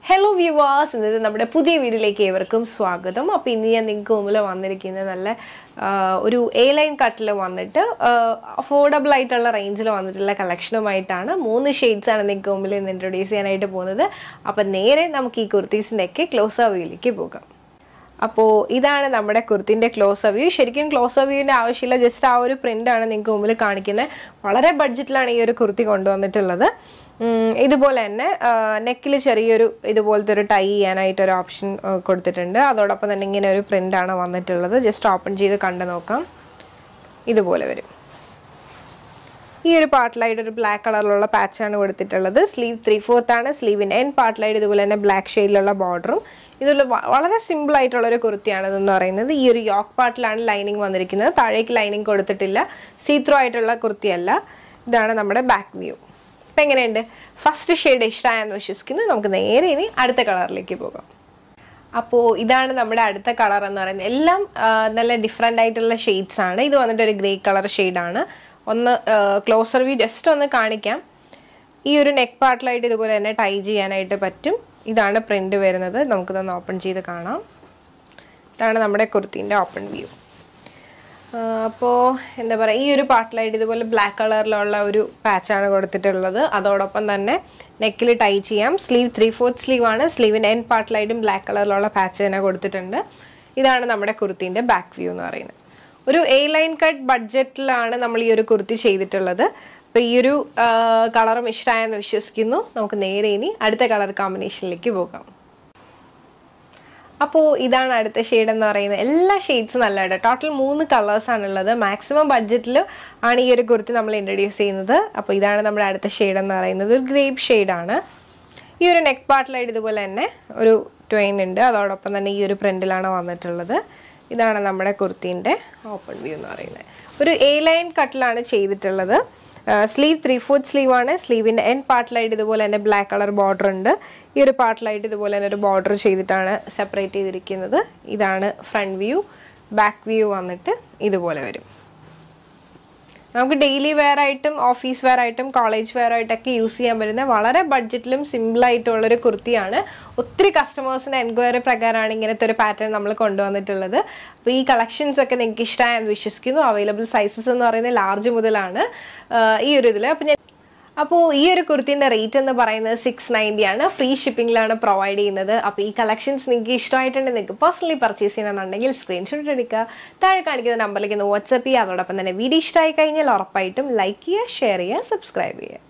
hello viewers ഇന്നത് നമ്മുടെ പുതിയ വീഡിയോയിലേക്ക് ഏവർക്കും സ്വാഗതം അപ്പോൾ ഇന്ന് ഞാൻ നിങ്ങൾക്ക് മുമ്പിൽ വന്നിരിക്കുന്നത് നല്ല ആ, ഒരു എ ലൈൻ കട്ടിൽ വന്നിട്ട് അഫോർഡബിൾ ആയിട്ടുള്ള റേഞ്ചിൽ വന്നിട്ടുള്ള കളക്ഷനുമായിട്ടാണ് മൂന്ന് ഷെയ്ഡ്സ് ആണ് നിങ്ങൾക്ക് മുമ്പിൽ ഇന്ന് ഇൻട്രൊഡ്യൂസ് ചെയ്യാനായിട്ട് പോകുന്നത് അപ്പം നേരെ നമുക്ക് ഈ കുർത്തീസിൻ്റെയൊക്കെ ക്ലോസ് വ്യൂയിലേക്ക് പോകാം അപ്പോൾ ഇതാണ് നമ്മുടെ കുർത്തിൻ്റെ ക്ലോസ് വ്യൂ ശരിക്കും ക്ലോസ് വ്യൂവിൻ്റെ ആവശ്യമില്ല ജസ്റ്റ് ആ ഒരു പ്രിൻ്റ് ആണ് നിങ്ങൾക്ക് മുമ്പിൽ കാണിക്കുന്നത് വളരെ ബഡ്ജറ്റിലാണ് ഈ ഒരു കുർത്തി കൊണ്ടുവന്നിട്ടുള്ളത് ഉം, ഇതുപോലെ തന്നെ നെക്കിൽ ചെറിയൊരു ഇതുപോലത്തെ ഒരു ടൈ ചെയ്യാനായിട്ട് ഒരു ഓപ്ഷൻ കൊടുത്തിട്ടുണ്ട് അതോടൊപ്പം തന്നെ ഇങ്ങനെ ഒരു പ്രിൻ്റാണ് വന്നിട്ടുള്ളത് ജസ്റ്റ് ഓപ്പൺ ചെയ്ത് കണ്ടു നോക്കാം ഇതുപോലെ വരും ഈ ഒരു പാർട്ടിലായിട്ട് ഒരു ബ്ലാക്ക് കളറിലുള്ള പാച്ചാണ് കൊടുത്തിട്ടുള്ളത് സ്ലീവ് ത്രീ ഫോർത്ത് ആണ് സ്ലീവിൻ്റെ എൻ പാർട്ടിലായിട്ട് ഇതുപോലെ തന്നെ ബ്ലാക്ക് ഷെയ്ഡിലുള്ള ബോർഡറും ഇതുള്ള വ- വളരെ സിമ്പിൾ ആയിട്ടുള്ള ഒരു കുർത്തിയാണ് ഇതെന്ന് പറയുന്നത് ഈ ഒരു യോക്ക് പാർട്ടിലാണ് ലൈനിങ് വന്നിരിക്കുന്നത് താഴേക്ക് ലൈനിങ് കൊടുത്തിട്ടില്ല സീത്രോ ആയിട്ടുള്ള കുർത്തിയല്ല ഇതാണ് നമ്മുടെ ബാക്ക് വ്യൂ അപ്പം എങ്ങനെയുണ്ട് ഫസ്റ്റ് ഷെയ്ഡ് ഇഷ്ടമായെന്ന് വിശ്വസിക്കുന്നു നമുക്ക് നേരെ ഇനി അടുത്ത കളറിലേക്ക് പോകാം അപ്പോൾ ഇതാണ് നമ്മുടെ അടുത്ത കളർ എന്ന് പറയുന്നത് എല്ലാം ആ, നല്ല ഡിഫറെൻ്റ് ആയിട്ടുള്ള ഷെയ്ഡ്സ് ആണ് ഇത് വന്നിട്ട് ഒരു ഗ്രേ കളർ ഷെയ്ഡാണ് ഒന്ന് ക്ലോസർ വ്യൂ ജസ്റ്റ് ഒന്ന് കാണിക്കാം ഈ ഒരു നെക്ക് പാർട്ടിലായിട്ട് ഇതുപോലെ തന്നെ ടൈ ചെയ്യാനായിട്ട് പറ്റും ഇതാണ് പ്രിന്റ് വരുന്നത് നമുക്കിതൊന്ന് ഓപ്പൺ ചെയ്ത് കാണാം ഇതാണ് നമ്മുടെ കുർത്തീൻ്റെ ഓപ്പൺ വ്യൂ അപ്പോൾ എന്താ പറയുക ഈ ഒരു പാർട്ടിലായിട്ട് ഇതുപോലെ ബ്ലാക്ക് കളറിലുള്ള ഒരു പാച്ചാണ് കൊടുത്തിട്ടുള്ളത് അതോടൊപ്പം തന്നെ നെക്കിൽ ടൈ ചെയ്യാം സ്ലീവ് ത്രീ ഫോർത്ത് സ്ലീവ് ആണ് സ്ലീവിൻ്റെ എൻ പാർട്ടിലായിട്ടും ബ്ലാക്ക് കളറിലുള്ള പാച്ച് തന്നെ കൊടുത്തിട്ടുണ്ട് ഇതാണ് നമ്മുടെ കുർത്തീൻ്റെ ബാക്ക് വ്യൂ എന്ന് പറയുന്നത് ഒരു എ ലൈൻ കട്ട് ബഡ്ജറ്റിലാണ് നമ്മൾ ഈ ഒരു കുർത്തി ചെയ്തിട്ടുള്ളത് അപ്പോൾ ഈ ഒരു കളറും ഇഷ്ടമായെന്ന് വിശ്വസിക്കുന്നു നമുക്ക് നേരെ ഇനി അടുത്ത കളർ കോമ്പിനേഷനിലേക്ക് പോകാം അപ്പോൾ ഇതാണ് അടുത്ത ഷെയ്ഡ് എന്ന് പറയുന്നത് എല്ലാ ഷെയ്ഡ്സും നല്ല കേട്ടോ ടോട്ടൽ മൂന്ന് കളേഴ്സ് ആണുള്ളത് മാക്സിമം ബഡ്ജറ്റിൽ ആണ് ഈ ഒരു കുർത്തി നമ്മൾ ഇൻട്രൊഡ്യൂസ് ചെയ്യുന്നത് അപ്പോൾ ഇതാണ് നമ്മുടെ അടുത്ത ഷെയ്ഡ് എന്ന് പറയുന്നത് ഒരു ഗ്രേപ്പ് ഷെയ്ഡാണ് ഈ ഒരു നെക്ക് പാർട്ടിലായിട്ട് ഇതുപോലെ തന്നെ ഒരു ട്വൈൻ ഉണ്ട് അതോടൊപ്പം തന്നെ ഈ ഒരു പ്രിന്റിലാണ് വന്നിട്ടുള്ളത് ഇതാണ് നമ്മുടെ കുർത്തീൻ്റെ ഓപ്പൺ വ്യൂ എന്ന് പറയുന്നത് ഒരു എ ലൈൻ കട്ടിലാണ് ചെയ്തിട്ടുള്ളത് സ്ലീവ് ത്രീ ഫോർത്ത് സ്ലീവ് ആണ് സ്ലീവിൻ്റെ എൻ പാർട്ടിലായിട്ട് ഇതുപോലെ തന്നെ ബ്ലാക്ക് കളർ ബോർഡർ ഉണ്ട് ഈ ഒരു പാർട്ടിലായിട്ട് ഇതുപോലെ തന്നെ ഒരു ബോർഡർ ചെയ്തിട്ടാണ് സെപ്പറേറ്റ് ചെയ്തിരിക്കുന്നത് ഇതാണ് ഫ്രണ്ട് വ്യൂ ബാക്ക് വ്യൂ വന്നിട്ട് ഇതുപോലെ വരും നമുക്ക് ഡെയിലി വെയർ ആയിട്ടും ഓഫീസ് വെയർ ആയിട്ടും കോളേജ് വെയർ ആയിട്ടൊക്കെ യൂസ് ചെയ്യാൻ പറ്റുന്ന വളരെ ബഡ്ജറ്റിലും സിമ്പിൾ ആയിട്ടുള്ളൊരു കുർത്തിയാണ് ഒത്തിരി കസ്റ്റമേഴ്സിൻ്റെ എൻക്വയറി പ്രകാരമാണ് ഇങ്ങനത്തെ ഒരു പാറ്റേൺ നമ്മൾ കൊണ്ടുവന്നിട്ടുള്ളത് അപ്പോൾ ഈ കളക്ഷൻസ് ഒക്കെ നിങ്ങൾക്ക് ഇഷ്ടമായെന്ന് വിശ്വസിക്കുന്നു അവൈലബിൾ സൈസസ് എന്ന് പറയുന്നത് ലാർജ് മുതലാണ് ആഹ് ഈ ഒരു ഇതിൽ അപ്പോൾ ഞാൻ അപ്പോൾ ഈ ഒരു കുർത്തിൻ്റെ റേറ്റ് എന്ന് പറയുന്നത് സിക്സ് നയൻറ്റി ആണ് ഫ്രീ ഷിപ്പിംഗിലാണ് പ്രൊവൈഡ് ചെയ്യുന്നത് അപ്പോൾ ഈ കളക്ഷൻസ് നിങ്ങൾക്ക് ഇഷ്ടമായിട്ടുണ്ടെങ്കിൽ നിങ്ങൾക്ക് പേഴ്സണലി പർച്ചേസ് ചെയ്യണമെന്നുണ്ടെങ്കിൽ സ്ക്രീൻഷോട്ട് എടുക്കുക താഴെ കാണിക്കുന്ന നമ്പറിലേക്ക് ഒന്ന് വാട്സപ്പ് ചെയ്യുക അതോടൊപ്പം തന്നെ വീഡിയോ ഇഷ്ടമായി കഴിഞ്ഞാൽ ഉറപ്പായിട്ടും ലൈക്ക് ചെയ്യുക ഷെയർ ചെയ്യുക സബ്സ്ക്രൈബ് ചെയ്യുക